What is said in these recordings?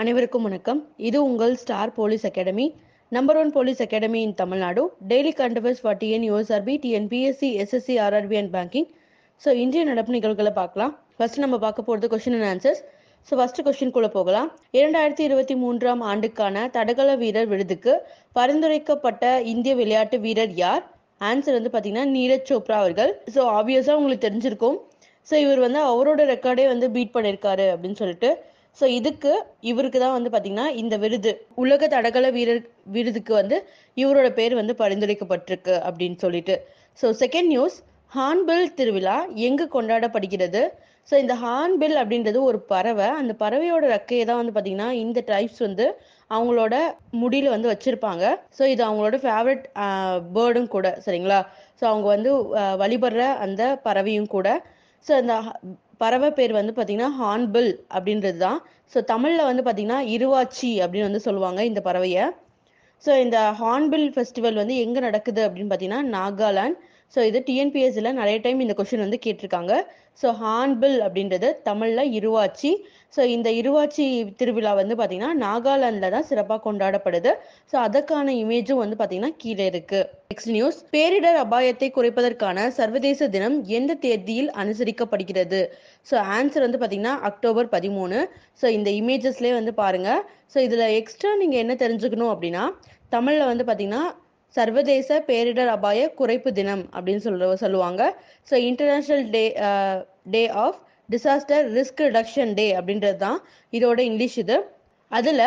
அனைவருக்கும் வணக்கம் இது உங்கள் star police academy number one police academy in Tamil Nadu daily current affairs for TN USRB TNPSC SSC RRB and banking so இன்றைய நடப்பு நிகழ்வுகளை பார்க்கலாம் ஃபர்ஸ்ட் நம்ம பார்க்க போகிறது question and answers so first கொஸ்டின்குள்ளே போகலாம் இரண்டாயிரத்தி இருபத்தி மூன்றாம் ஆண்டுக்கான தடகள வீரர் விருதுக்கு பரிந்துரைக்கப்பட்ட இந்திய விளையாட்டு வீரர் யார் ஆன்சர் வந்து பார்த்தீங்கன்னா நீரஜ் சோப்ரா அவர்கள் ஸோ ஆப்வியஸாக உங்களுக்கு தெரிஞ்சிருக்கும் ஸோ இவர் வந்து அவரோட ரெக்கார்டே வந்து பீட் பண்ணியிருக்காரு அப்படின்னு சொல்லிட்டு ஸோ இதுக்கு இவருக்கு தான் வந்து பார்த்தீங்கன்னா இந்த விருது உலக தடகள வீரர் விருதுக்கு வந்து இவரோட பேர் வந்து பரிந்துரைக்கப்பட்டிருக்கு அப்படின்னு சொல்லிட்டு ஸோ செகண்ட் நியூஸ் ஹார்ன்பில் திருவிழா எங்கு கொண்டாடப்படுகிறது ஸோ இந்த ஹார்ன்பில் அப்படின்றது ஒரு பறவை அந்த பறவையோட ரெக்கையை தான் வந்து பார்த்தீங்கன்னா இந்த டைப்ஸ் வந்து அவங்களோட முடியில வந்து வச்சிருப்பாங்க ஸோ இது அவங்களோட ஃபேவரட் பேர்டும் கூட சரிங்களா ஸோ அவங்க வந்து அஹ், வழிபடுற அந்த பறவையும் கூட ஸோ அந்த ஹ- பறவை பேர் வந்து பார்த்தீங்கன்னா ஹார்ன்பில் அப்படின்றது தான் ஸோ தமிழில் வந்து பார்த்தீங்கன்னா இருவாச்சி அப்படின்னு வந்து சொல்லுவாங்க இந்த பறவையை ஸோ இந்த ஹார்ன்பில் ஃபெஸ்டிவல் வந்து எங்கே நடக்குது அப்படின்னு பார்த்தீங்கன்னா நாகாலாந்து ஸோ இது டிஎன்பிஎஸ்சில் நிறைய டைம் இந்த கொஷின் வந்து கேட்டிருக்காங்க ஸோ ஹார்ன்பில் அப்படின்றது தமிழில் இருவாச்சி ஸோ இந்த இருவாச்சி திருவிழா வந்து பார்த்தீங்கன்னா நாகாலாந்தில் தான் சிறப்பாக கொண்டாடப்படுது ஸோ அதற்கான இமேஜும் வந்து பார்த்தீங்கன்னா கீழே இருக்கு நெக்ஸ்ட் நியூஸ் பேரிடர் அபாயத்தை குறைப்பதற்கான சர்வதேச தினம் எந்த தேதியில் அனுசரிக்கப்படுகிறது ஸோ ஆன்சர் வந்து பார்த்தீங்கன்னா அக்டோபர் பதிமூணு ஸோ இந்த இமேஜஸ்லேயே வந்து பாருங்க ஸோ இதில் எக்ஸ்ட்ரா நீங்கள் என்ன தெரிஞ்சுக்கணும் அப்படின்னா தமிழில் வந்து பார்த்தீங்கன்னா சர்வதேச பேரிடர் அபாய குறைப்பு தினம் அப்படின்னு சொல்ல சொல்லுவாங்க so international day day of disaster risk reduction day அப்படின்றது தான் இதோட இங்கிலீஷ் இது அதில்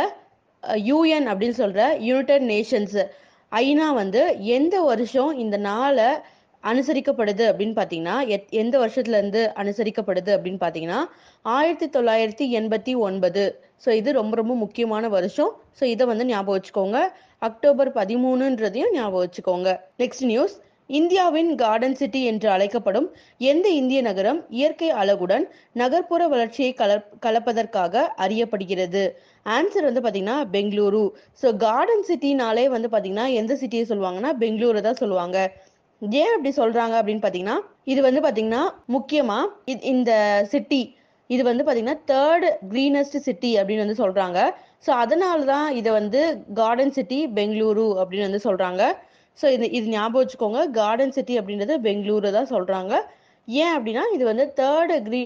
யூஎன் அப்படின்னு சொல்கிற யுனைடெட் நேஷன்ஸ் ஐநா வந்து எந்த வருஷம் இந்த நாளை அனுசரிக்கப்படுது அப்படின்னு பார்த்தீங்கன்னா எத்- எந்த வருஷத்துல இருந்து அனுசரிக்கப்படுது அப்படின்னு பார்த்தீங்கன்னா ஆயிரத்தி தொள்ளாயிரத்தி எண்பத்தி ஒன்பது ஸோ இது ரொம்ப ரொம்ப முக்கியமான வருஷம் ஸோ இதை வந்து ஞாபகம் வச்சுக்கோங்க அக்டோபர் பதிமூணுன்றதையும் ஞாபகம் வச்சுக்கோங்க நெக்ஸ்ட் நியூஸ் இந்தியாவின் கார்டன் சிட்டி என்று அழைக்கப்படும் எந்த இந்திய நகரம் இயற்கை அழகுடன் நகர்ப்புற வளர்ச்சியை கலப் கலப்பதற்காக அறியப்படுகிறது ஆன்சர் வந்து பார்த்தீங்கன்னா பெங்களூரு ஸோ கார்டன் சிட்டினாலே வந்து பார்த்தீங்கன்னா எந்த சிட்டியை சொல்லுவாங்கன்னா பெங்களூரை தான் சொல்லுவாங்க ஏன் அப்படி சொல்றாங்க அப்படின்னு பார்த்தீங்கன்னா இது வந்து பார்த்தீங்கன்னா முக்கியமா இ- இந்த சிட்டி இது வந்து பார்த்தீங்கன்னா தேர்ட் கிரீனஸ்ட் சிட்டி அப்படின்னு வந்து சொல்றாங்க ஸோ அதனால தான் இதை வந்து கார்டன் சிட்டி பெங்களூரு அப்படின்னு வந்து சொல்றாங்க ஸோ இது இது ஞாபகம் வச்சுக்கோங்க கார்டன் சிட்டி அப்படின்றது பெங்களூரு தான் சொல்றாங்க ஏன் அப்படின்னா இது வந்து தேர்ட் கிரீ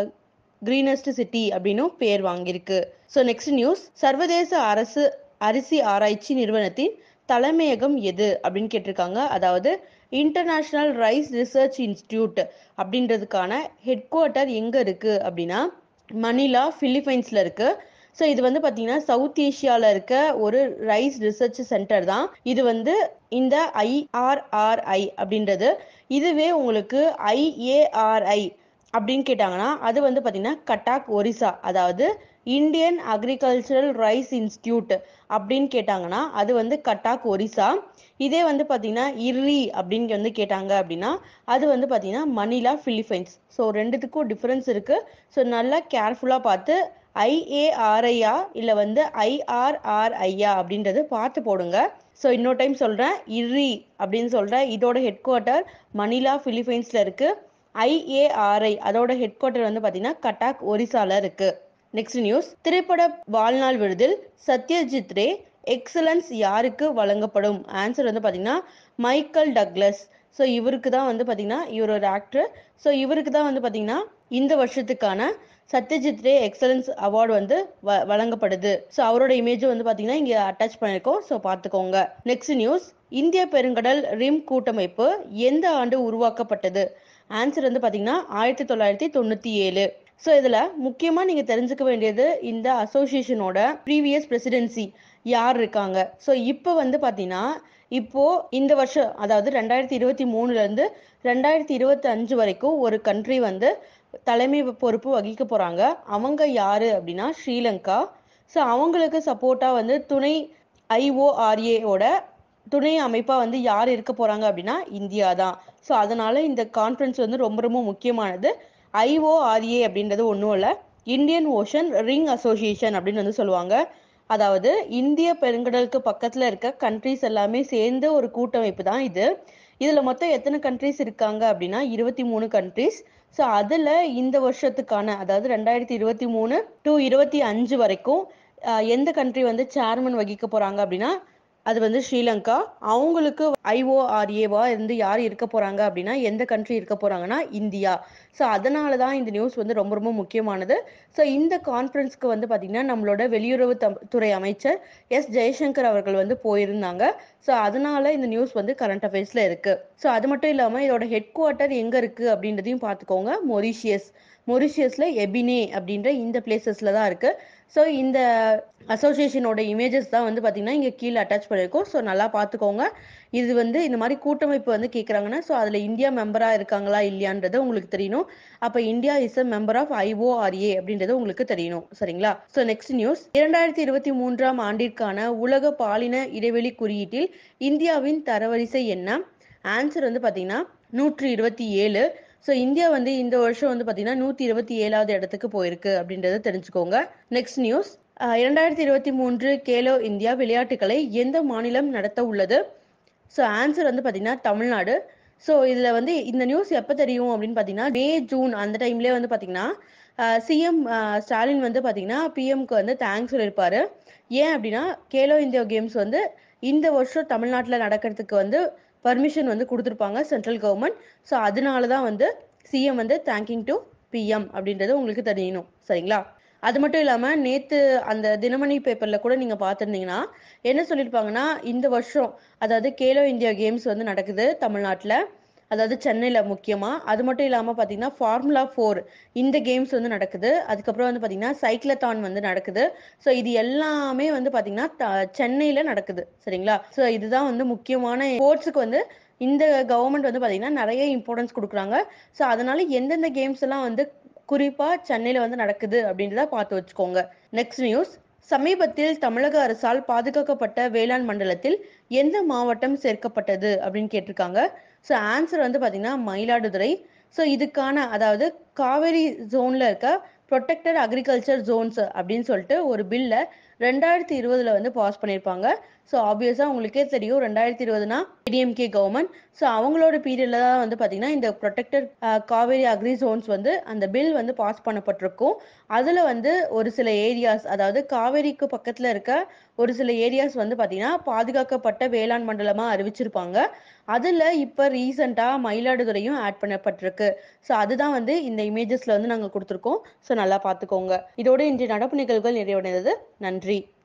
கிரீனஸ்ட் சிட்டி அப்படின்னும் பேர் வாங்கியிருக்கு ஸோ நெக்ஸ்ட் நியூஸ் சர்வதேச அரசு அரிசி ஆராய்ச்சி நிறுவனத்தின் தலைமையகம் எது அப்படின்னு கேட்டிருக்காங்க அதாவது இன்டர்நேஷனல் ரைஸ் ரிசர்ச் இன்ஸ்டிடியூட் அப்படின்றதுக்கான ஹெட் குவார்ட்டர் எங்க இருக்கு அப்படின்னா மணிலா பிலிப்பைன்ஸ்ல இருக்கு ஸோ இது வந்து பார்த்தீங்கன்னா சவுத் ஏஷியாவில் இருக்க ஒரு ரைஸ் ரிசர்ச் சென்டர் தான் இது வந்து இந்த ஐஆர்ஆர்ஐ அப்படின்றது இதுவே உங்களுக்கு ஐஏஆர்ஐ அப்படின்னு கேட்டாங்கன்னா அது வந்து பார்த்தீங்கன்னா கட்டாக் ஒரிசா அதாவது இந்தியன் அக்ரிகல்ச்சரல் ரைஸ் இன்ஸ்டியூட் அப்படின்னு கேட்டாங்கன்னா அது வந்து கட்டாக் ஒரிசா இதே வந்து பார்த்தீங்கன்னா இர்ரி அப்படின்னு வந்து கேட்டாங்க அப்படின்னா அது வந்து பார்த்தீங்கன்னா மணிலா பிலிப்பைன்ஸ் ஸோ ரெண்டுத்துக்கும் டிஃப்ரென்ஸ் இருக்கு ஸோ நல்லா கேர்ஃபுல்லாக பார்த்து ஐஏஆர்ஐயா இல்லை வந்து ஐஆர்ஆர்ஐயா அப்படின்றது பார்த்து போடுங்க ஸோ இன்னொரு டைம் சொல்கிறேன் இர்ரி அப்படின்னு சொல்கிறேன் இதோட ஹெட் குவார்ட்டர் மணிலா பிலிப்பைன்ஸில் இருக்கு ஐஏஆர்ஐ அதோட ஹெட் குவார்ட்டர் வந்து பார்த்தீங்கன்னா கட்டாக் ஒரிசால இருக்கு நெக்ஸ்ட் நியூஸ் திரைப்பட வாழ்நாள் விருதில் சத்யஜித் ரே எக்ஸலன்ஸ் யாருக்கு வழங்கப்படும் ஆன்சர் வந்து பார்த்தீங்கன்னா மைக்கேல் டக்ளஸ் ஸோ இவருக்கு தான் வந்து பார்த்தீங்கன்னா இவர் ஒரு ஆக்டர் ஸோ இவருக்கு தான் வந்து பார்த்தீங்கன்னா இந்த வருஷத்துக்கான சத்யஜித் ரே எக்ஸலன்ஸ் அவார்டு வந்து வ- வழங்கப்படுது ஸோ அவரோட இமேஜ் வந்து பார்த்தீங்கன்னா இங்கே அட்டாச் பண்ணியிருக்கோம் ஸோ பார்த்துக்கோங்க நெக்ஸ்ட் நியூஸ் இந்திய பெருங்கடல் ரிம் கூட்டமைப்பு எந்த ஆண்டு உருவாக்கப்பட்டது ஆன்சர் வந்து பார்த்தீங்கன்னா ஆயிரத்தி தொள்ளாயிரத்தி தொண்ணூற்றி ஏழு ஸோ இதில் முக்கியமாக நீங்கள் தெரிஞ்சுக்க வேண்டியது இந்த அசோசியேஷனோட ப்ரீவியஸ் பிரசிடென்சி யார் இருக்காங்க ஸோ இப்போ வந்து பார்த்தீங்கன்னா இப்போ இந்த வருஷம் அதாவது ரெண்டாயிரத்தி இருபத்தி மூணுலேருந்து ரெண்டாயிரத்தி இருபத்தி அஞ்சு வரைக்கும் ஒரு கண்ட்ரி வந்து தலைமை பொறுப்பு வகிக்க போகிறாங்க அவங்க யாரு அப்படின்னா ஸ்ரீலங்கா ஸோ அவங்களுக்கு சப்போர்ட்டாக வந்து துணை ஐஓஆர்ஏவோட துணை அமைப்பா வந்து யார் இருக்க போறாங்க அப்படின்னா இந்தியா தான் ஸோ அதனால இந்த கான்ஃபரன்ஸ் வந்து ரொம்ப ரொம்ப முக்கியமானது ஐஓஆர்ஏ அப்படின்றது ஒன்றும் இல்லை இந்தியன் ஓஷன் ரிங் அசோசியேஷன் அப்படின்னு வந்து சொல்லுவாங்க அதாவது இந்திய பெருங்கடலுக்கு பக்கத்துல இருக்க கண்ட்ரிஸ் எல்லாமே சேர்ந்த ஒரு கூட்டமைப்பு தான் இது இதுல மொத்தம் எத்தனை கண்ட்ரிஸ் இருக்காங்க அப்படின்னா இருபத்தி மூணு கண்ட்ரிஸ் ஸோ அதுல இந்த வருஷத்துக்கான அதாவது ரெண்டாயிரத்தி இருபத்தி மூணு டு இருபத்தி அஞ்சு வரைக்கும் அஹ், எந்த கண்ட்ரி வந்து சேர்மன் வகிக்க போறாங்க அப்படின்னா அது வந்து ஸ்ரீலங்கா அவங்களுக்கு ஐஓஆர்ஏவா இருந்து யார் இருக்க போறாங்க அப்படின்னா எந்த கண்ட்ரி இருக்க போறாங்கன்னா இந்தியா ஸோ அதனால தான் இந்த நியூஸ் வந்து ரொம்ப ரொம்ப முக்கியமானது ஸோ இந்த கான்ஃபரன்ஸ்க்கு வந்து பார்த்தீங்கன்னா நம்மளோட வெளியுறவு தம்- துறை அமைச்சர் எஸ் ஜெய்சங்கர் அவர்கள் வந்து போயிருந்தாங்க ஸோ அதனால இந்த நியூஸ் வந்து கரண்ட் அஃபேர்ஸ்ல இருக்கு ஸோ அது மட்டும் இல்லாமல் இதோட ஹெட் குவார்ட்டர் எங்க இருக்கு அப்படின்றதையும் பார்த்துக்கோங்க மொரிஷியஸ் மொரிஷியஸ்ல எபினே அப்படின்ற இந்த பிளேசஸ்ல தான் இருக்கு ஸோ இந்த அசோசியேஷனோட இமேஜஸ் தான் வந்து பார்த்தீங்கன்னா இங்கே கீழே அட்டாச் பண்ணியிருக்கோம் ஸோ நல்லா பார்த்துக்கோங்க இது வந்து இந்த மாதிரி கூட்டமைப்பு வந்து கேட்குறாங்கன்னா ஸோ அதில் இந்தியா மெம்பராக இருக்காங்களா இல்லையான்றது உங்களுக்கு தெரியணும் அப்போ India is a member of IORA அப்படின்றது உங்களுக்கு தெரியணும் சரிங்களா ஸோ நெக்ஸ்ட் நியூஸ் இரண்டாயிரத்தி இருபத்தி மூன்றாம் ஆண்டிற்கான உலக பாலின இடைவெளி குறியீட்டில் இந்தியாவின் தரவரிசை என்ன ஆன்சர் வந்து பார்த்தீங்கன்னா நூற்றி இருபத்தி ஏழு ஸோ இந்தியா வந்து இந்த வருஷம் வந்து பார்த்தீங்கன்னா நூற்றி இருபத்தி ஏழாவது இடத்துக்கு போயிருக்கு அப்படின்றத தெரிஞ்சுக்கோங்க நெக்ஸ்ட் நியூஸ் இரண்டாயிரத்தி இருபத்தி மூன்று கேலோ இந்தியா விளையாட்டுகளை எந்த மாநிலம் நடத்த உள்ளது ஸோ ஆன்சர் வந்து பார்த்தீங்கன்னா தமிழ்நாடு ஸோ இதில் வந்து இந்த நியூஸ் எப்போ தெரியும் அப்படின்னு பார்த்தீங்கன்னா மே ஜூன் அந்த டைம்லேயே வந்து பார்த்தீங்கன்னா சிஎம் ஸ்டாலின் வந்து பார்த்தீங்கன்னா பிஎம்க்கு வந்து தேங்க்ஸ் சொல்லியிருப்பாரு ஏன் அப்படின்னா கேலோ இந்தியா கேம்ஸ் வந்து இந்த வருஷம் தமிழ்நாட்டில் நடக்கிறதுக்கு வந்து பர்மிஷன் வந்து கொடுத்துருப்பாங்க சென்ட்ரல் கவர்மெண்ட் ஸோ அதனால தான் வந்து சிஎம் வந்து தேங்கிங் டு பிஎம் அப்படின்றது உங்களுக்கு தெரியணும் சரிங்களா அது மட்டும் இல்லாமல் நேற்று அந்த தினமணி பேப்பரில் கூட நீங்கள் பார்த்துருந்தீங்கன்னா என்ன சொல்லியிருப்பாங்கன்னா இந்த வருஷம் அதாவது கேலோ இந்தியா கேம்ஸ் வந்து நடக்குது தமிழ்நாட்டில் அதாவது சென்னையில் முக்கியமாக அது மட்டும் இல்லாமல் பார்த்தீங்கன்னா ஃபார்முலா ஃபோர் இந்த கேம்ஸ் வந்து நடக்குது அதுக்கப்புறம் வந்து பார்த்தீங்கன்னா சைக்ளத்தான் வந்து நடக்குது ஸோ இது எல்லாமே வந்து பார்த்தீங்கன்னா த- சென்னையில் நடக்குது சரிங்களா ஸோ இதுதான் வந்து முக்கியமான ஸ்போர்ட்ஸுக்கு வந்து இந்த கவர்மெண்ட் வந்து பார்த்தீங்கன்னா நிறைய இம்பார்ட்டன்ஸ் கொடுக்குறாங்க ஸோ அதனால எந்தெந்த கேம்ஸ் எல்லாம் வந்து குறிப்பாக சென்னையில் வந்து நடக்குது அப்படின்றத பார்த்து வச்சுக்கோங்க நெக்ஸ்ட் நியூஸ் சமீபத்தில் தமிழக அரசால் பாதுகாக்கப்பட்ட வேளாண் மண்டலத்தில் எந்த மாவட்டம் சேர்க்கப்பட்டது அப்படின்னு கேட்டிருக்காங்க ஸோ ஆன்சர் வந்து பார்த்தீங்கன்னா மயிலாடுதுறை ஸோ இதுக்கான அதாவது காவேரி ஜோன்ல இருக்க ப்ரொடெக்டட் அக்ரிகல்ச்சர் ஜோன்ஸ் அப்படின்னு சொல்லிட்டு ஒரு பில்லை ரெண்டாயிரத்தி இருபதுல வந்து பாஸ் பண்ணியிருப்பாங்க ஸோ ஆப்வியஸாக உங்களுக்கே தெரியும் ரெண்டாயிரத்தி இருபதுனா ஏடிஎம்கே கவர்மெண்ட் ஸோ அவங்களோட பீரியட்ல தான் வந்து பார்த்தீங்கன்னா இந்த ப்ரொடெக்டட் காவேரி அக்ரி ஜோன்ஸ் வந்து அந்த பில் வந்து பாஸ் பண்ணப்பட்டிருக்கும் அதில் வந்து ஒரு சில ஏரியாஸ் அதாவது காவேரிக்கு பக்கத்தில் இருக்க ஒரு சில ஏரியாஸ் வந்து பார்த்தீங்கன்னா பாதுகாக்கப்பட்ட வேளாண் மண்டலமாக அறிவிச்சிருப்பாங்க அதில் இப்போ ரீசெண்டாக மயிலாடுதுறையும் ஆட் பண்ணப்பட்டிருக்கு ஸோ அதுதான் வந்து இந்த இமேஜஸில் வந்து நாங்கள் கொடுத்துருக்கோம் ஸோ நல்லா பார்த்துக்கோங்க இதோட இன்றைய நடப்பு நிகழ்வுகள் நிறைவடைந்தது நன்றி